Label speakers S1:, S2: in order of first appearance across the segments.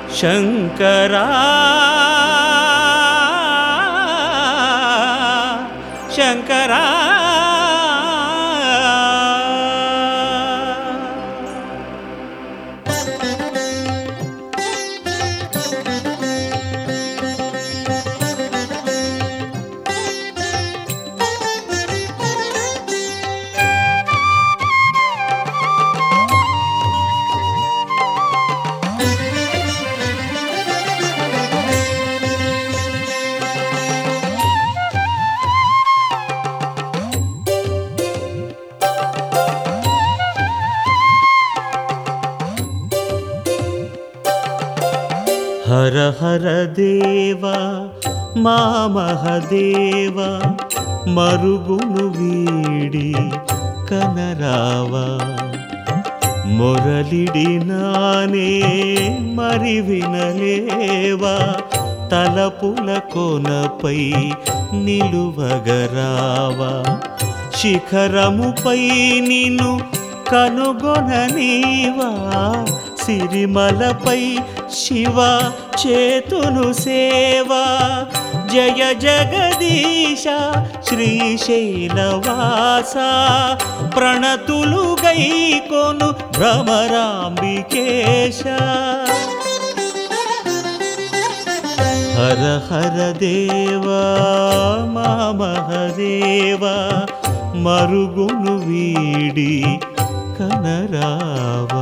S1: శంకరా శంకరా హర హర దేవా మా మహదేవా మరుగును వీడి కనరావా మొరలిడినానే మరి వినలేవా తలపుల కొనపై నిలువగరావా శిఖరముపై నిన్ను కనుగొననీవా సిరిమలపై శివ చేతును సేవా జయ జగదీశ శ్రీశైలవాస ప్రణతులు గైకొను భ్రమరాంబికేశ హర హర దేవా మా మహదేవా మరుగును వీడి కనరావా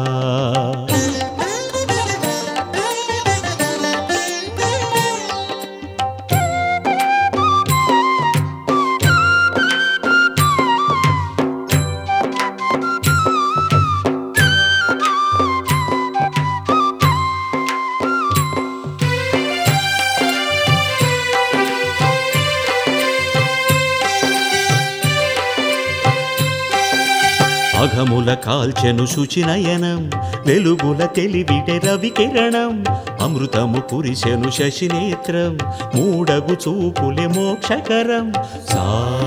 S1: అఘముల కాల్చెను శుచినయనం వెలుగుల తెలివిటె రవికిరణం అమృతము కురిసెను శశినేత్రం మూడగు చూపులే మోక్షకరం సా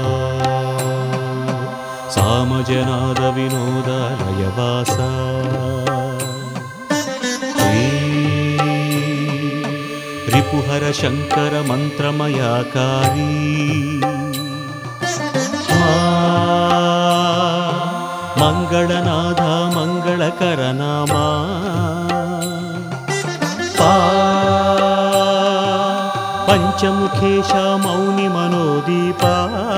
S1: సామజనాద వినోదాలయవాస శ్రీ రిపుహర శంకర మంత్రమయాకారీ మంగళనాథ మంగళకరనామా పా పంచముఖేశ మౌని మనోదీపా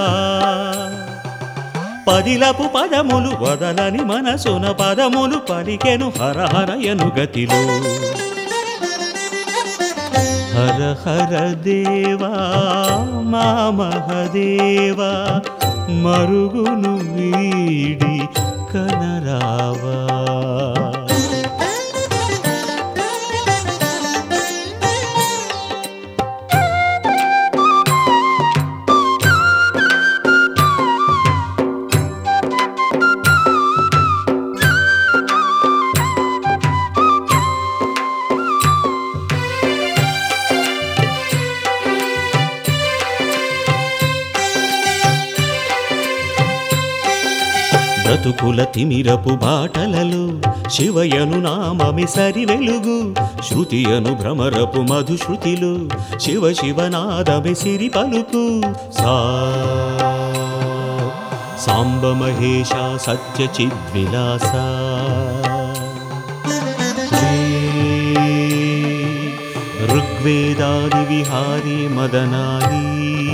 S1: పదిలపు పదములు వదలని మనసున పదములు పలికెను హర హరయను గతిలో హర హర దేవా మా మహదేవా మరుగును వీడి కనరావా బ్రతుకుల తిమిరపు బాటలలో శివయను నామమి సరి వెలుగు శృతియను భ్రమరపు మధుశ్రుతిలో శివ శివనాదమి సిరి పలుకు సా సాంబ మహేశ సత్య చిద్విలాస ఋగ్వేదాది విహారీ మదనాలి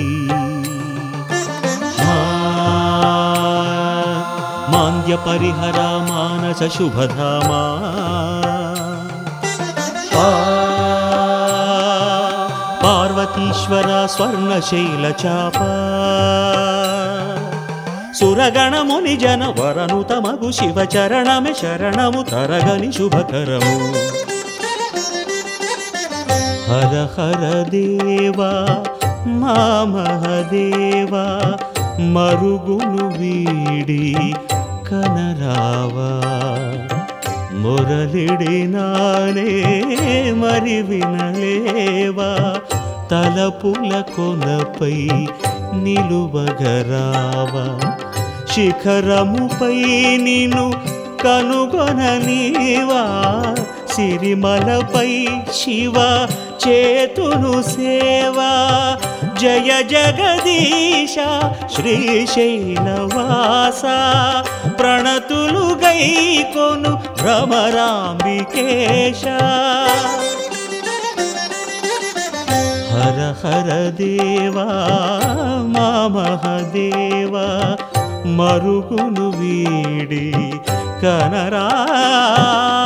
S1: మాంద్య పరిహర మానస శుభధామా పార్వతీశ్వర స్వర్ణశైల చాప సురగణముని జన వరనుతమగు శివ చరణమే శరణము తరగని శుభకరము హర హర దేవా మా మహదేవా మరుగును వీడి కనరావా మురళిడినానే మరి వినలేవా తలపుల కొనపై నిలువగరావా శిఖరముపై నిను కనుగొననీవా సిరిమలపై శివ చేతును సేవా జయ జగదీశ శ్రీశైలవాస ప్రణతులు గైకొను భ్రమరాంబికేశ హర హర దేవా మా మహదేవా మరుగును వీడి కనరా